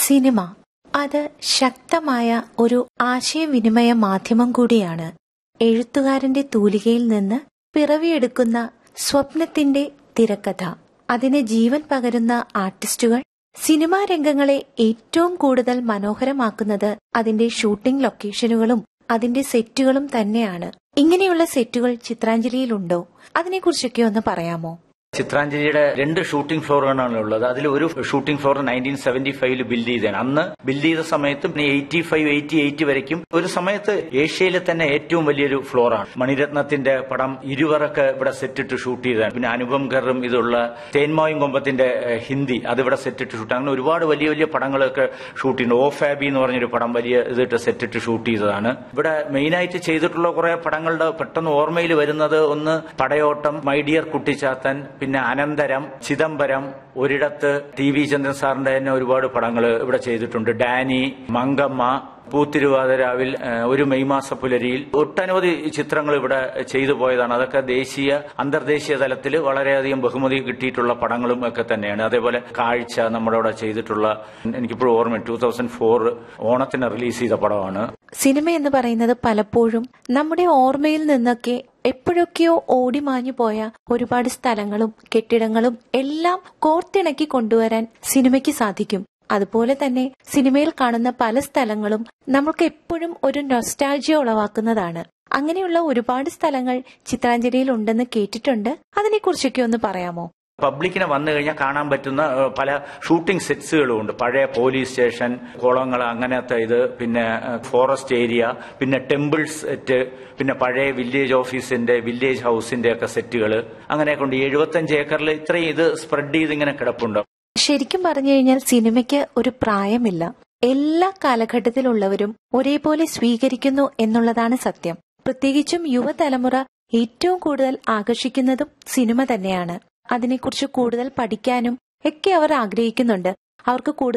cinema അത് ശക്തമായ ഒരു ആശയവിനിമയ മാധ്യമം കൂടിയാണ് എഴുത്തുകാരന്റെ തൂലികയിൽ നിന്ന് പിറവിയെടുക്കുന്ന സ്വപ്നത്തിന്റെ തിരക്കഥ അതിന് ജീവൻ പകരുന്ന ആർട്ടിസ്റ്റുകൾ സിനിമാ രംഗങ്ങളെ ഏറ്റവും കൂടുതൽ മനോഹരമാക്കുന്നത് അതിന്റെ ഷൂട്ടിംഗ് ലൊക്കേഷനുകളും അതിന്റെ സെറ്റുകളും തന്നെയാണ് ഇങ്ങനെയുള്ള സെറ്റുകൾ ചിത്രാഞ്ജലിയിലുണ്ടോ അതിനെക്കുറിച്ചൊക്കെ ഒന്ന് പറയാമോ ചിത്രാഞ്ജലിയുടെ രണ്ട് ഷൂട്ടിംഗ് ഫ്ലോറുകളാണ് ഉള്ളത് അതിൽ ഒരു ഷൂട്ടിംഗ് ഫ്ലോർ നയൻറ്റീൻ സെവന്റി ഫൈവില് ബിൽഡ് ചെയ്തതാണ് അന്ന് ബിൽഡ് ചെയ്ത സമയത്ത് പിന്നെ എയ്റ്റി ഫൈവ് എയ്റ്റി എയ്റ്റ് വരയ്ക്കും ഒരു സമയത്ത് ഏഷ്യയിലെ തന്നെ ഏറ്റവും വലിയൊരു ഫ്ലോറാണ് മണിരത്നത്തിന്റെ പടം ഇരുവറൊക്കെ ഇവിടെ സെറ്റിട്ട് ഷൂട്ട് ചെയ്തതാണ് പിന്നെ അനുപം ഖറും ഇതുള്ള തേന്മായും കൊമ്പത്തിന്റെ ഏഹ്, ഹിന്ദി അതിവിടെ സെറ്റിട്ട് ഷൂട്ട് അങ്ങനെ ഒരുപാട് വലിയ വലിയ പടങ്ങളൊക്കെ ഷൂട്ട് ചെയ്യുന്നു ഓ ഫാബി എന്ന് പറഞ്ഞൊരു പടം വലിയ ഇതിട്ട് സെറ്റിട്ട് ഷൂട്ട് ചെയ്തതാണ് ഇവിടെ മെയിനായിട്ട് ചെയ്തിട്ടുള്ള കുറെ പടങ്ങളുടെ പെട്ടെന്ന് ഓർമ്മയിൽ വരുന്നത് ഒന്ന് പടയോട്ടം മൈ ഡിയർ കുട്ടിച്ചാത്തൻ പിന്നെ അനന്തരം ചിദംബരം ഒരിടത്ത് ടി വി ചന്ദ്രൻ സാറിന്റെ തന്നെ ഒരുപാട് പടങ്ങൾ ഇവിടെ ചെയ്തിട്ടുണ്ട് ഡാനി മങ്കമ്മ പൂത്തിരുവാതിരാവിൽ ഏഹ്, ഒരു മെയ് മാസ പുലരിയിൽ ഒട്ടനവധി ചിത്രങ്ങൾ ഇവിടെ ചെയ്തു പോയതാണ് അതൊക്കെ ദേശീയ അന്തർദേശീയ തലത്തിൽ വളരെയധികം ബഹുമതി കിട്ടിയിട്ടുള്ള പടങ്ങളും ഒക്കെ തന്നെയാണ് അതേപോലെ കാഴ്ച നമ്മുടെ ഇവിടെ ചെയ്തിട്ടുള്ള എനിക്കിപ്പോഴും ഓർമ്മ ടൂ തൗസൻഡ് ഫോർ ഓണത്തിന് റിലീസ് ചെയ്ത പടമാണ് സിനിമ എന്ന് പറയുന്നത് പലപ്പോഴും നമ്മുടെ ഓർമ്മയിൽ നിന്നൊക്കെ എപ്പോഴൊക്കെയോ ഓടിമാഞ്ഞു പോയ ഒരുപാട് സ്ഥലങ്ങളും കെട്ടിടങ്ങളും എല്ലാം കോർത്തിണക്കി കൊണ്ടുവരാൻ സിനിമയ്ക്ക് സാധിക്കും അതുപോലെ തന്നെ സിനിമയിൽ കാണുന്ന പല സ്ഥലങ്ങളും നമുക്ക് എപ്പോഴും ഒരു നൊസ്റ്റാൾജിയ ഉളവാക്കുന്നതാണ് അങ്ങനെയുള്ള ഒരുപാട് സ്ഥലങ്ങൾ ചിത്രാഞ്ജലിയിൽ ഉണ്ടെന്ന് കേട്ടിട്ടുണ്ട് അതിനെക്കുറിച്ചൊക്കെ ഒന്ന് പറയാമോ പബ്ലിക്കിനെ വന്നു കഴിഞ്ഞാൽ കാണാൻ പറ്റുന്ന ഏഹ്, പല ഷൂട്ടിംഗ് സെറ്റ്സുകളും ഉണ്ട് പഴയ പോലീസ് സ്റ്റേഷൻ കുളങ്ങൾ അങ്ങനത്തെ ഇത് പിന്നെ ഏഹ്, ഫോറസ്റ്റ് ഏരിയ പിന്നെ ടെമ്പിൾ സെറ്റ് പിന്നെ പഴയ വില്ലേജ് ഓഫീസിന്റെ വില്ലേജ് ഹൗസിന്റെ ഒക്കെ സെറ്റുകൾ അങ്ങനെയൊക്കെ ഉണ്ട് എഴുപത്തഞ്ച് ഏക്കറിൽ ഇത്രയും ഇത് സ്പ്രെഡ് ചെയ്ത് ഇങ്ങനെ കിടപ്പുണ്ട് ശരിക്കും പറഞ്ഞു കഴിഞ്ഞാൽ സിനിമയ്ക്ക് ഒരു പ്രായമില്ല എല്ലാ കാലഘട്ടത്തിലുള്ളവരും ഒരേപോലെ സ്വീകരിക്കുന്നു എന്നുള്ളതാണ് സത്യം പ്രത്യേകിച്ചും യുവതലമുറ ഏറ്റവും കൂടുതൽ ആകർഷിക്കുന്നതും സിനിമ തന്നെയാണ് അതിനെക്കുറിച്ച് കൂടുതൽ പഠിക്കാനും ഒക്കെ അവർ ആഗ്രഹിക്കുന്നുണ്ട് അവർക്ക് കൂടുതൽ